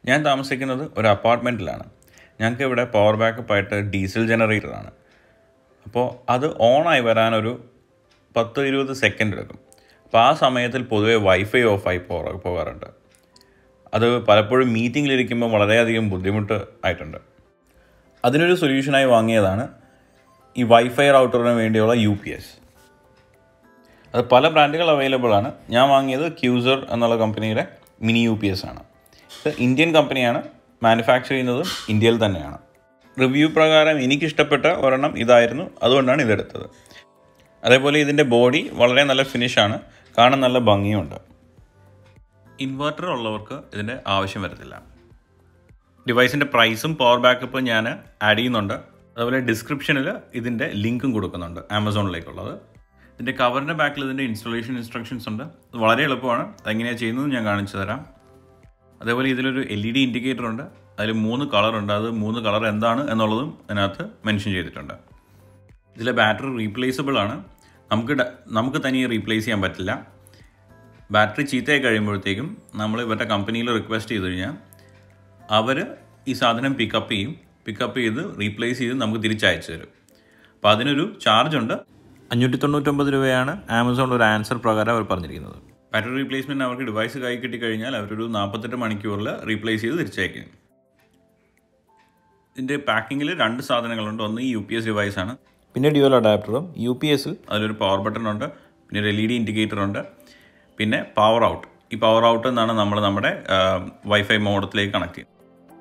ഞാൻ താമസിക്കുന്നത് ഒരു അപ്പാർട്ട്മെൻറ്റിലാണ് ഞങ്ങൾക്ക് ഇവിടെ പവർ ബാക്കപ്പ് ആയിട്ട് ഡീസൽ ജനറേറ്ററാണ് അപ്പോൾ അത് ഓണായി വരാനൊരു പത്ത് ഇരുപത് സെക്കൻഡ് എടുക്കും അപ്പോൾ ആ സമയത്തിൽ പൊതുവെ വൈഫൈ ഓഫായി പോകാ പോകാറുണ്ട് അത് പലപ്പോഴും മീറ്റിങ്ങിലിരിക്കുമ്പോൾ വളരെയധികം ബുദ്ധിമുട്ട് ആയിട്ടുണ്ട് അതിനൊരു സൊല്യൂഷനായി വാങ്ങിയതാണ് ഈ വൈഫൈ റൗട്ടറിന് വേണ്ടിയുള്ള യു പി എസ് അത് പല ബ്രാൻഡുകൾ അവൈലബിൾ ആണ് ഞാൻ വാങ്ങിയത് ക്യൂസർ എന്നുള്ള കമ്പനിയുടെ മിനി യു പി എസ് ആണ് ഇത് ഇന്ത്യൻ കമ്പനിയാണ് മാനുഫാക്ചർ ചെയ്യുന്നതും ഇന്ത്യയിൽ തന്നെയാണ് റിവ്യൂ പ്രകാരം എനിക്കിഷ്ടപ്പെട്ട ഒരെണ്ണം ഇതായിരുന്നു അതുകൊണ്ടാണ് ഇതെടുത്തത് അതേപോലെ ഇതിൻ്റെ ബോഡി വളരെ നല്ല ഫിനിഷാണ് കാണാൻ നല്ല ഭംഗിയുണ്ട് ഇൻവെർട്ടർ ഉള്ളവർക്ക് ഇതിൻ്റെ ആവശ്യം വരത്തില്ല ഡിവൈസിൻ്റെ പ്രൈസും പവർ ബാക്കപ്പും ഞാൻ ആഡ് ചെയ്യുന്നുണ്ട് അതുപോലെ ഡിസ്ക്രിപ്ഷനിൽ ഇതിൻ്റെ ലിങ്കും കൊടുക്കുന്നുണ്ട് ആമസോണിലേക്കുള്ളത് ഇതിൻ്റെ കവറിൻ്റെ ബാക്കിൽ ഇതിൻ്റെ ഇൻസ്റ്റലേഷൻ ഇൻസ്ട്രക്ഷൻസ് ഉണ്ട് അത് വളരെ എളുപ്പമാണ് അതെങ്ങനെയാണ് ചെയ്യുന്നത് ഞാൻ കാണിച്ചു തരാം അതേപോലെ ഇതിലൊരു എൽ ഇ ഡി ഇൻഡിക്കേറ്റർ ഉണ്ട് അതിൽ മൂന്ന് കളറുണ്ട് അത് മൂന്ന് കളർ എന്താണ് എന്നുള്ളതും അതിനകത്ത് മെൻഷൻ ചെയ്തിട്ടുണ്ട് ഇതിലെ ബാറ്ററി റീപ്ലേസബിൾ ആണ് നമുക്ക് ഡ- നമുക്ക് തനിയെ റീപ്ലേസ് ചെയ്യാൻ പറ്റില്ല ബാറ്ററി ചീത്തയായി കഴിയുമ്പോഴത്തേക്കും നമ്മൾ ഇവരുടെ കമ്പനിയിൽ റിക്വസ്റ്റ് ചെയ്ത് കഴിഞ്ഞാൽ അവർ ഈ സാധനം പിക്കപ്പ് ചെയ്യും പിക്കപ്പ് ചെയ്ത് റീപ്ലേസ് ചെയ്ത് നമുക്ക് തിരിച്ചയച്ചു തരും അപ്പോൾ അതിനൊരു ചാർജ് ഉണ്ട് അഞ്ഞൂറ്റി തൊണ്ണൂറ്റൊമ്പത് രൂപയാണ് ആമസോൺ ഒരു ആൻസർ പ്രകാരം അവർ പറഞ്ഞിരിക്കുന്നത് ബാറ്ററി റീപ്ലേസ്മെൻറ്റ് അവർക്ക് ഡിവൈസ് കൈ കിട്ടിക്കഴിഞ്ഞാൽ അവരൊരു നാൽപ്പത്തെട്ട് മണിക്കൂറിൽ റീപ്ലേസ് ചെയ്ത് തിരിച്ചയക്കും ഇതിൻ്റെ പാക്കിങ്ങിൽ രണ്ട് സാധനങ്ങളുണ്ട് ഒന്ന് ഈ യു പി എസ് ഡിവൈസാണ് പിന്നെ ഡ്യുവൽ അഡാപ്റ്ററും യു പി എസിൽ അതിലൊരു പവർ ബട്ടൺ ഉണ്ട് പിന്നെ ഒരു എൽ ഇ ഡി ഇൻഡിക്കേറ്റർ ഉണ്ട് പിന്നെ പവർ ഔട്ട് ഈ പവർ ഔട്ട് എന്നാണ് നമ്മൾ നമ്മുടെ വൈഫൈ മോഡത്തിലേക്ക് കണക്ട് ചെയ്യുന്നത്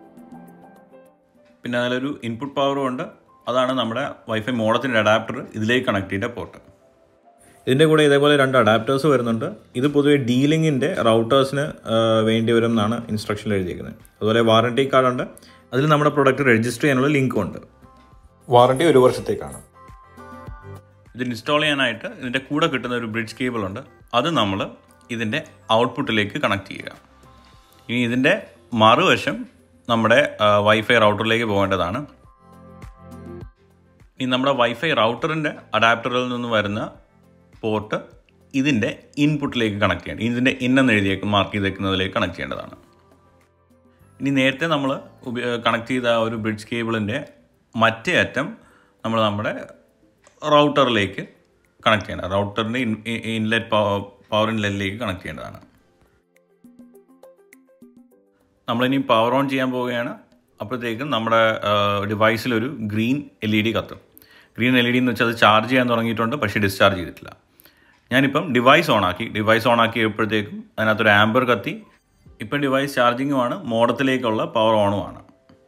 പിന്നെ അതിലൊരു ഇൻപുട്ട് പവറും ഉണ്ട് അതാണ് നമ്മുടെ വൈഫൈ മോഡത്തിൻ്റെ അഡാപ്റ്റർ ഇതിലേക്ക് കണക്ട് ചെയ്ത പോർട്ട് ഇതിൻ്റെ കൂടെ ഇതേപോലെ രണ്ട് അഡാപ്റ്റേഴ്സ് വരുന്നുണ്ട് ഇത് പൊതുവെ ഡീലിങ്ങിൻ്റെ റൗട്ടേഴ്സിന് വേണ്ടി വരും എന്നാണ് ഇൻസ്ട്രക്ഷനിൽ എഴുതിയിരിക്കുന്നത് അതുപോലെ വാറണ്ടി കാർഡുണ്ട് അതിൽ നമ്മുടെ പ്രൊഡക്റ്റ് രജിസ്റ്റർ ചെയ്യാനുള്ള ലിങ്കും ഉണ്ട് വാറണ്ടി ഒരു വർഷത്തേക്കാണ് ഇത് ഇൻസ്റ്റാൾ ചെയ്യാനായിട്ട് ഇതിൻ്റെ കൂടെ കിട്ടുന്ന ഒരു ബ്രിഡ്ജ് കേബിൾ ഉണ്ട് അത് നമ്മൾ ഇതിൻ്റെ ഔട്ട്പുട്ടിലേക്ക് കണക്ട് ചെയ്യുക ഇനി ഇതിൻ്റെ മറുവശം നമ്മുടെ വൈഫൈ റൗട്ടറിലേക്ക് പോകേണ്ടതാണ് ഇനി നമ്മുടെ വൈഫൈ റൗട്ടറിൻ്റെ അഡാപ്റ്ററിൽ നിന്ന് വരുന്ന പോർട്ട് ഇതിൻ്റെ ഇൻപുട്ടിലേക്ക് കണക്ട് ചെയ്യണം ഇതിൻ്റെ ഇന്നെന്ന് എഴുതിയേക്ക് മാർക്ക് ചെയ്തേക്കുന്നതിലേക്ക് കണക്ട് ചെയ്യേണ്ടതാണ് ഇനി നേരത്തെ നമ്മൾ കണക്ട് ചെയ്ത ആ ഒരു ബ്രിഡ്ജ് കേബിളിൻ്റെ മറ്റേ അറ്റം നമ്മൾ നമ്മുടെ റൗട്ടറിലേക്ക് കണക്ട് ചെയ്യണം റൗട്ടറിൻ്റെ ഇൻലെറ്റ് പവർ ഇൻലെറ്റിലേക്ക് കണക്ട് ചെയ്യേണ്ടതാണ് നമ്മളിനി പവർ ഓൺ ചെയ്യാൻ പോവുകയാണ് അപ്പോഴത്തേക്കും നമ്മുടെ ഡിവൈസിലൊരു ഗ്രീൻ എൽ ഇ ഡി കത്തും ഗ്രീൻ എൽ ഇ ഡി എന്ന് വെച്ചാൽ അത് ചാർജ് ചെയ്യാൻ തുടങ്ങിയിട്ടുണ്ട് പക്ഷേ ഡിസ്ചാർജ് ചെയ്തിട്ടില്ല ഞാനിപ്പം ഡിവൈസ് ഓണാക്കി ഡിവൈസ് ഓണാക്കിയപ്പോഴത്തേക്കും അതിനകത്തൊരു ആംബർ കത്തി ഇപ്പം ഡിവൈസ് ചാർജിങ്ങുമാണ് മോഡത്തിലേക്കുള്ള പവർ ഓണുമാണ്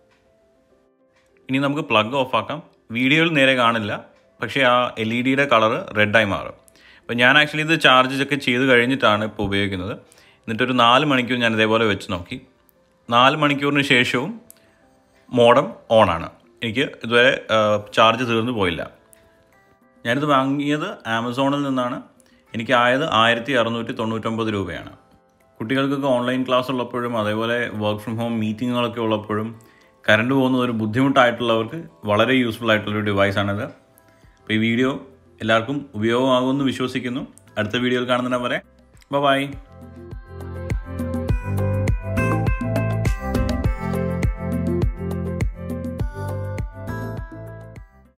ഇനി നമുക്ക് പ്ലഗ് ഓഫ് ആക്കാം വീഡിയോയിൽ നേരെ കാണില്ല പക്ഷേ ആ എൽ ഇ ഡിയുടെ കളർ റെഡായി മാറും അപ്പോൾ ഞാൻ ആക്ച്വലി ഇത് ചാർജ് ഒക്കെ ചെയ്ത് കഴിഞ്ഞിട്ടാണ് ഇപ്പോൾ ഉപയോഗിക്കുന്നത് എന്നിട്ടൊരു നാല് മണിക്കൂർ ഞാൻ ഇതേപോലെ വെച്ച് നോക്കി നാല് മണിക്കൂറിന് ശേഷവും മോഡം ഓണാണ് എനിക്ക് ഇതുവരെ ചാർജ് തീർന്നു പോയില്ല ഞാനിത് വാങ്ങിയത് ആമസോണിൽ നിന്നാണ് എനിക്ക് ആയത് ആയിരത്തി അറുന്നൂറ്റി തൊണ്ണൂറ്റൊമ്പത് രൂപയാണ് കുട്ടികൾക്കൊക്കെ ഓൺലൈൻ ക്ലാസ് ഉള്ളപ്പോഴും അതേപോലെ വർക്ക് ഫ്രം ഹോം മീറ്റിങ്ങുകളൊക്കെ ഉള്ളപ്പോഴും കറണ്ട് പോകുന്നത് ഒരു ബുദ്ധിമുട്ടായിട്ടുള്ളവർക്ക് വളരെ യൂസ്ഫുൾ ആയിട്ടുള്ളൊരു ഡിവൈസാണിത് അപ്പോൾ ഈ വീഡിയോ എല്ലാവർക്കും ഉപയോഗമാകുമെന്ന് വിശ്വസിക്കുന്നു അടുത്ത വീഡിയോയിൽ കാണുന്നതിനെ വരെ ബൈ